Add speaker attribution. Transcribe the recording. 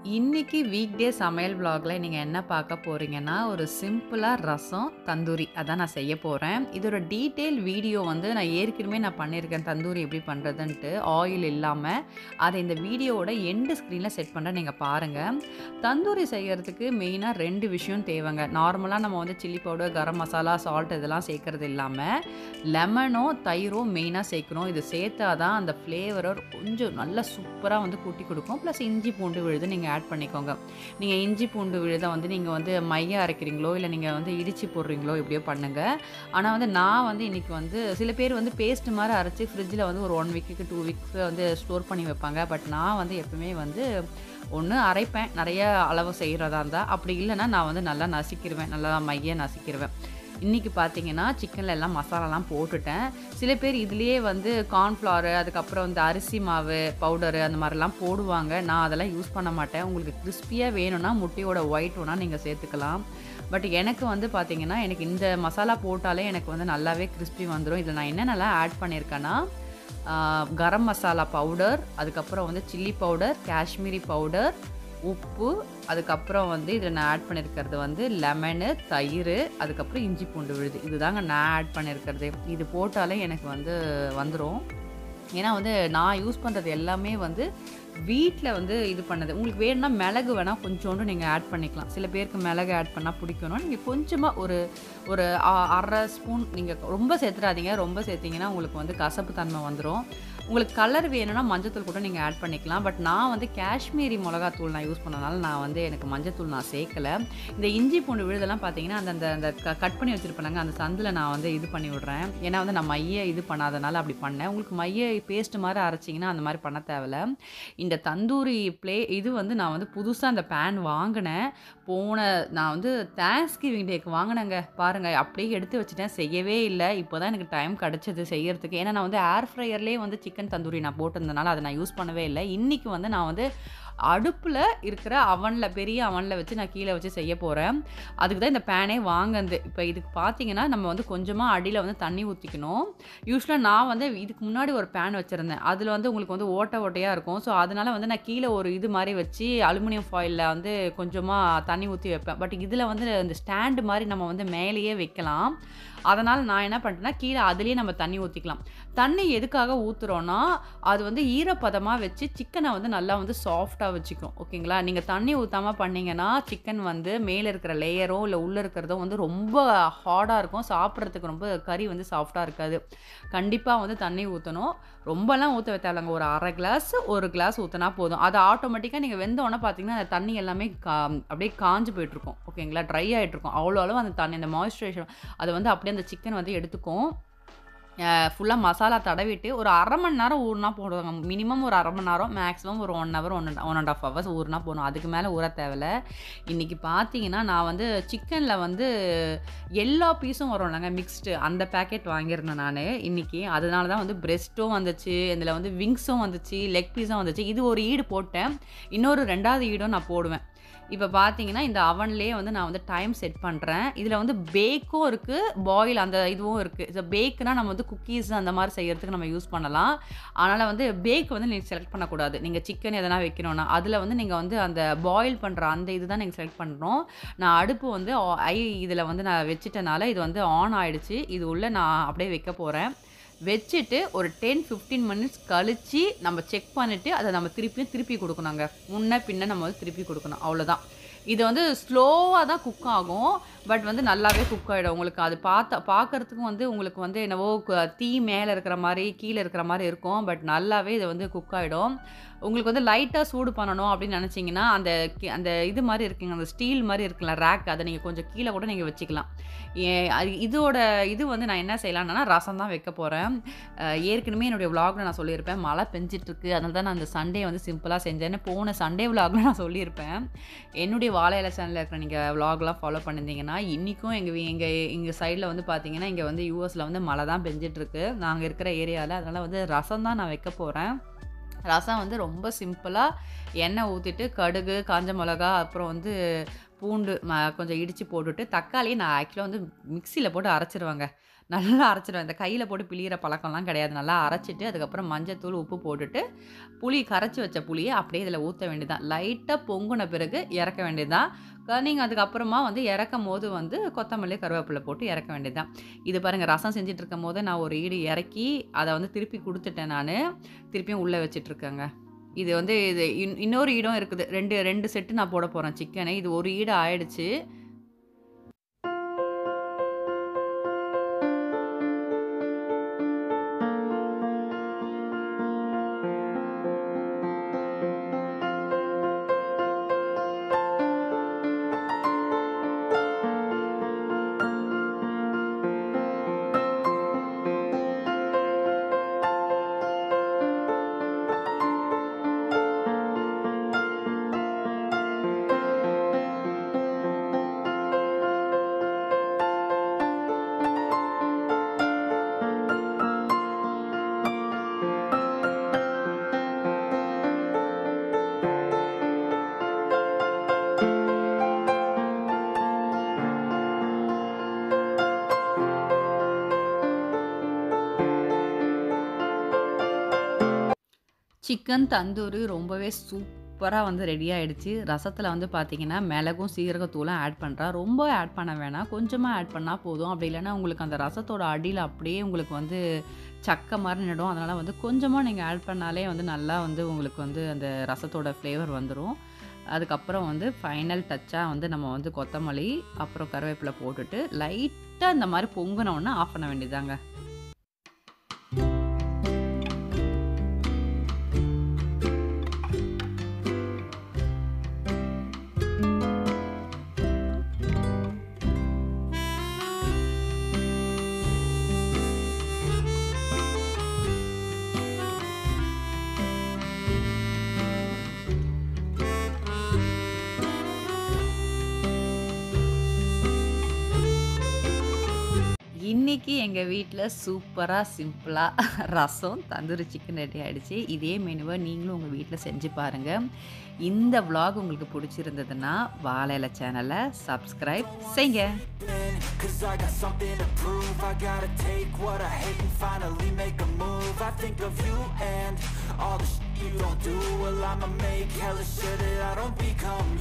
Speaker 1: இன்னைக்கு வீக்டே சமையல் விலாக்ல நீங்க என்ன பார்க்க போறீங்கன்னா, ஒரு சிம்பிளா ரசம், தந்தூரி அதான் நான் செய்ய போறேன். இதோட டீட்டெயில் வீடியோ வந்து நான் ஏற்கனவே நான் பண்ணியிருக்கேன். தந்தூரி எப்படி பண்றதுன்ட்டு, ஆயில் இல்லாம. அத இந்த வீடியோவோட எண்டு ஸ்க்ரீன்ல செட் பண்றேன். நீங்க பாருங்க. தந்தூரி செய்யறதுக்கு மெயினா 2 விஷயம் தேவைங்க. நார்மலா நம்ம வந்து chilli powder, garam masala, salt இதெல்லாம் சேர்க்கறது இல்லாம, லெமனும், தயிரும் மெயினா சேர்க்கணும். இது சேர்த்தா தான் அந்த ஃப்ளேவர கொஞ்சம் நல்லா சூப்பரா வந்து கூட்டி குடுக்கும். ப்ளஸ் இஞ்சி, பூண்டு விழுது நீங்க ஆட் பண்ணிக்கோங்க. நீங்க இஞ்சி, பூண்டு விழுத வந்து நீங்க வந்து மையா அரைக்கிறீங்களோ, இல்ல நீங்க வந்து இடிச்சு போடுறீங்களோ எப்படியோ பண்ணுங்க. ஆனா வந்து நான் வந்து இன்னைக்கு வந்து சில பேர் வந்து பேஸ்ட் மாரி அரைச்சு ஃப்ரிட்ஜ்ல வந்து ஒரு 1 வீக்குக்கு, 2 வீக்ஸ் வந்து ஸ்டோர் பண்ணி வைப்பாங்க. பட் நான் வந்து எப்பவுமே வந்து ஒண்ணு அரைப்பேன். நெறைய அளவு செய்றதா இருந்தா. அப்படி இல்லன்னா நான் வந்து நல்லா நசுக்கிருவேன். நல்லா மையா நசுக்கிருவேன். இன்னைக்கு பார்த்தீங்கன்னா, சிக்கன்ல எல்லாம் மசாலாலாம் போட்டுட்டேன். சில பேர் இதுலயே வந்து கார்ன்ஃப்ளவர், அதுக்கப்புறம் வந்து அரிசி மாவு பவுடரு அந்த மாரிலாம் போடுவாங்க. நான் அதெல்லாம் யூஸ் பண்ண மாட்டேன். உங்களுக்கு கிரிஸ்பியா வேணும்னா முட்டையோட ஒயிட் வேணா நீங்க சேர்த்துக்கலாம். பட் எனக்கு வந்து பார்த்தீங்கன்னா, எனக்கு இந்த மசாலா போட்டாலே எனக்கு வந்து நல்லாவே கிரிஸ்பி வந்துரும். இதில நான் என்னென்னலாம் ஆட் பண்ணியிருக்கேன்னா, ஆ கரம் மசாலா பவுடர், அதுக்கப்புறம் வந்து சில்லி பவுடர், காஷ்மீரி பவுடர், உப்பு, அதுக்கப்புறம் வந்து இதில நான் ஆட் பண்ணியிருக்கிறது வந்து லெமனு, தயிரு, அதுக்கப்புறம் இஞ்சி, பூண்டு விழுது. இதுதாங்க நான் ஆட் பண்ணியிருக்கிறதே. இது போட்டாலே எனக்கு வந்து வந்துரும். ஏன்னா வந்து நான் யூஸ் பண்றது எல்லாமே வந்து வீட்ல வந்து இது பண்ணது. உங்களுக்கு வேணும்னா மிளகு வேணா கொஞ்சோண்டு நீங்க ஆட் பண்ணிக்கலாம். சில பேருக்கு மிளகு ஆட் பண்ணா பிடிக்கும்னா, நீங்க கொஞ்சமா ஒரு ஒரு அ 1/2 ஸ்பூன் நீங்க ரொம்ப சேர்த்துறாதீங்க. ரொம்ப சேர்த்தீங்கன்னா உங்களுக்கு வந்து கசப்பு தன்மை வந்துரும். உங்களுக்கு கலர் வேணும்னா மஞ்சத்தூள் கூட நீங்க ஆட் பண்ணிக்கலாம். பட் நான் வந்து காஷ்மீரி மொளகாத்தூள் நான் யூஸ் பண்ணனால நான் வந்து எனக்கு மஞ்சத்தூள் நான் சேர்க்கல. இந்த இஞ்சி, பூண்டு விழுதெல்லாம் பார்த்தீங்கன்னா, அந்த அந்த அந்த க கட் பண்ணி வச்சிருப்பேனங்க, அந்த சந்துல நான் வந்து இது பண்ணி விடுறேன். ஏன்னா வந்து நான் மைய இது பண்ணாதனால அப்படி பண்ணேன். உங்களுக்கு மைய பேஸ்ட் மாரி அரைச்சீங்கன்னா, அந்த மாரி பண்ண தேவையில்ல. இந்த தந்தூரி ப்ளே இது வந்து நான் வந்து புதுசா அந்த பேன் வாங்குனேன். போன நான் வந்து தேங்க்ஸ் கிவிங் டேக்கு வாங்குனேங்க. பாருங்க அப்படியே எடுத்து வச்சுட்டேன். செய்யவே இல்ல. இப்போ தான் எனக்கு டைம் கிடைச்சது செய்யறதுக்கு. ஏன்னா நான் வந்து ஏர் ஃப்ரையர்லயே வந்து சிக்கன் தந்தூரி நான் போட்டிருந்தனால அத நான் யூஸ் பண்ணவே இல்ல. இன்னைக்கு வந்து நான் வந்து அடுப்புல இருக்கிற அவன்ல பெரிய அவன்ல வச்சு நான் கீழ வச்சு செய்ய போறேன். அதுக்கு தான் இந்த பேனே வாங்குனது. இப்ப இதுக்கு பார்த்தீங்கன்னா, நம்ம வந்து கொஞ்சமா அடியில வந்து தண்ணி ஊத்திக்கணும். யூசுவலா நான் வந்து இதுக்கு முன்னாடி ஒரு பேன் வச்சிருந்தேன். அதுல வந்து உங்களுக்கு வந்து ஓட்டை ஓட்டையா இருக்கும். ஸோ அதனால வந்து நான் கீழ ஒரு இது மாரி வச்சு அலுமினியம் ஃபாயில்ல வந்து கொஞ்சமா தண்ணி ஊத்தி வைப்பேன். பட் இதுல வந்து இந்த ஸ்டாண்ட் மாரி நம்ம வந்து மேலேயே வைக்கலாம். அதனால நான் என்ன பண்ணிட்டேன்னா, கீழ அதிலேயே நம்ம தண்ணி ஊத்திக்கலாம். தண்ணி எதுக்காக ஊத்துறோம்னா, அது வந்து ஈரப்பதமா வச்சு சிக்கன வந்து நல்லா வந்து சாஃப்ட்டா வச்சுக்கும். ஓகேங்களா? நீங்க தண்ணி ஊத்தாம பண்ணீங்கன்னா, சிக்கன் வந்து மேல இருக்கிற லேயரோ, இல்ல உள்ள இருக்கிறதோ வந்து ரொம்ப ஹார்டா இருக்கும். சாப்பிடுறதுக்கு ரொம்ப கறி வந்து சாஃப்ட்டா இருக்காது. கண்டிப்பா வந்து தண்ணி ஊத்தணும். ரொம்பலாம் ஊத்த தேவையில்லங்க. ஒரு 1/2 கிளாஸ், 1 கிளாஸ் ஊத்துனா போதும். அது ஆட்டோமேட்டிக்கா நீங்க வெந்த உடனே பார்த்தீங்கன்னா, அந்த தண்ணி எல்லாமே கா அப்படியே காஞ்சு போயிட்டுருக்கும். ஓகேங்களா? ட்ரை ஆயிட்டுருக்கும். அவ்வளோ அளவு அந்த தண்ணி அந்த மாய்ஸ்சரைசேஷன் அது வந்து அப்படியே அந்த சிக்கன் வந்து எடுத்துக்கும். அ ஃபுல்லா மசாலா தடவிட்டு ஒரு 1/2 மணி நேரம் ஊறுனா போதுங்க. மினிமம் ஒரு 1/2 மணி நேரம், மேக்ஸிமம் ஒரு 1 ஹவர், 1 1 1/2 ஹவர்ஸ் ஊறுனா போதும். அதுக்கு மேல ஊற தேவையில்ல. இன்னைக்கு பார்த்தீங்கன்னா, நான் வந்து சிக்கன்ல வந்து எல்லா பீஸும் வரும்லங்க மிக்ஸ்டு அந்த பேக்கெட் வாங்கியிருந்தேன் நானு இன்னைக்கு. அதனால தான் வந்து பிரெஸ்ட்டும் வந்துச்சு. இதில வந்து விங்ஸும் வந்துச்சு, லெக் பீஸும் வந்துச்சு. இது ஒரு ஈடு போட்டேன். இன்னொரு 2வது ஈடும் நான் போடுவேன். இப்ப பார்த்தீங்கன்னா, இந்த அவன்லேயே வந்து நான் வந்து டைம் செட் பண்றேன். இதில வந்து பேக்கும் இருக்கு, பாயில் அந்த இதுவும் இருக்கு. ஸோ பேக்னா நம்ம வந்து குக்கீஸ் அந்த மாரி செய்யறதுக்கு நம்ம யூஸ் பண்ணலாம். அதனால வந்து பேக் வந்து நீங்க செலக்ட் பண்ணக்கூடாது. நீங்க சிக்கன் எதனா வைக்கணும்னா, அதில வந்து நீங்க வந்து அந்த பாயில் பண்ற அந்த இது தான் நீங்க செலக்ட் பண்ணணும். நான் அடுப்பு வந்து ஆ ஐ இதில வந்து நான் வச்சுட்டனால, இது வந்து ஆன் ஆயிடுச்சு. இது உள்ள நான் அப்படியே வைக்க போறேன். வச்சுட்டு ஒரு 10, 15 மினிட்ஸ் கழிச்சு நம்ம செக் பண்ணிட்டு, அத நம்ம திருப்பியும் திருப்பி குடுக்கணுங்க. முன்ன பின்ன நம்ம வந்து திருப்பி குடுக்கணும். அவ்வளோதான். இது வந்து ஸ்லோவா தான் குக் ஆகும். பட் வந்து நல்லாவே குக் ஆயிடும். உங்களுக்கு அது பாத்தா பார்க்கறதுக்கும் வந்து உங்களுக்கு வந்து என்னவோ க தீ மேல இருக்கிற மாரி, கீழ இருக்கிற மாரி இருக்கும். பட் நல்லாவே இது வந்து குக் ஆயிடும். உங்களுக்கு வந்து லைட்டா சூடு பண்ணணும் அப்படின்னு நெனச்சீங்கன்னா, அந்த கி அந்த இது மாரி இருக்குங்க. அந்த ஸ்டீல் மாரி இருக்குல்ல ரேக் அத நீங்க கொஞ்சம் கீழ கூட நீங்க வச்சுக்கலாம். ஏ அது இதோட இது வந்து நான் என்ன செய்யலான்னா, ரசம் தான் வைக்க போறேன். அ ஏற்கனவே என்னுடைய விலாக்ல நான் சொல்லியிருப்பேன். மழை பெஞ்சுட்டுருக்கு. அதனால தான் நான் அந்த சண்டே வந்து சிம்பிளா செஞ்சேன்னு போன சண்டே விலாக்ல நான் சொல்லியிருப்பேன். என்னுடைய வாழை இலை சேனல்ல இருக்கிற நீங்க விலாக்லாம் ஃபாலோ பண்ணியிருந்தீங்கன்னா, இன்னிக்கும் எங்க வீ எங்க எங்க சைட்ல வந்து பார்த்தீங்கன்னா, இங்க வந்து யுஎஸ்ல வந்து மழை தான் பெஞ்சுட்டுருக்கு. நாங்க இருக்கிற ஏரியால. அதனால வந்து ரசம் தான் நான் வைக்க போறேன். ரசம் வந்து ரொம்ப சிம்பிளா எண்ணெய் ஊத்திட்டு, கடுகு, காஞ்ச மிளகா, அப்புறம் வந்து பூண்டு ம கொஞ்சம் இடித்து போட்டுட்டு தக்காளியை நான் ஆக்சுவலாக வந்து மிக்சியில் போட்டு அரைச்சிருவேங்க நல்லா அரைச்சிருவேன் இந்த கையில் போட்டு பிழியிற பழக்கம்லாம் கிடையாது நல்லா அரைச்சிட்டு அதுக்கப்புறம் மஞ்சத்தூள் உப்பு போட்டுட்டு புளி கரைச்சி வச்ச புளியை அப்படியே இதில் ஊற்ற வேண்டியதான் லைட்டாக பொங்குன பிறகு இறக்க வேண்டியதான் நீங்கள் அதுக்கப்புறமா வந்து இறக்கும் போது வந்து கொத்தமல்லி கருவேப்பிலை போட்டு இறக்க வேண்டியதான் இது பாருங்கள் ரசம் செஞ்சுட்டு இருக்கும் போது நான் ஒரு ஈடு இறக்கி அதை வந்து திருப்பி கொடுத்துட்டேன் நான் திருப்பியும் உள்ளே வச்சிட்ருக்கேங்க இது வந்து இது இன் இன்னொரு ஈடும் இருக்குது ரெண்டு ரெண்டு செட்டு நான் போட போகிறேன் சிக்கனை இது ஒரு ஈடு ஆயிடுச்சு சிக்கன் தந்தூரி ரொம்பவே சூப்பராக வந்து ரெடி ஆயிடுச்சு ரசத்தில் வந்து பார்த்தீங்கன்னா மிளகும் சீரகத்தூளும் ஆட் பண்ணுறா ரொம்ப ஆட் பண்ண வேணாம் கொஞ்சமாக ஆட் பண்ணால் போதும் அப்படி இல்லைன்னா உங்களுக்கு அந்த ரசத்தோட அடியில் அப்படியே உங்களுக்கு வந்து சக்கை மாதிரி நிடும் அதனால் வந்து கொஞ்சமாக நீங்கள் ஆட் பண்ணாலே வந்து நல்லா வந்து உங்களுக்கு வந்து அந்த ரசத்தோட ஃப்ளேவர் வந்துடும் அதுக்கப்புறம் வந்து ஃபைனல் டச்சாக வந்து நம்ம வந்து கொத்தமல்லி அப்புறம் கருவேப்பிலை போட்டுட்டு லைட்டாக இந்த மாதிரி பொங்குனோடனே ஆஃப் பண்ண வேண்டியதாங்க இன்னைக்கு எங்கள் வீட்டில் சூப்பராக சிம்பிளாக ரசம் தந்தூரி சிக்கன் ரெடி ஆகிடுச்சு இதே மெனுவை நீங்களும் உங்கள் வீட்டில் செஞ்சு பாருங்கள் இந்த vlog உங்களுக்கு பிடிச்சிருந்ததுன்னா வாழையில சேனலை சப்ஸ்கிரைப் செய்யுங்க
Speaker 2: Cause I got something to prove I gotta take what I hate and finally make a move I think of you and all the shit you don't do Well I'ma make hella sure that I don't become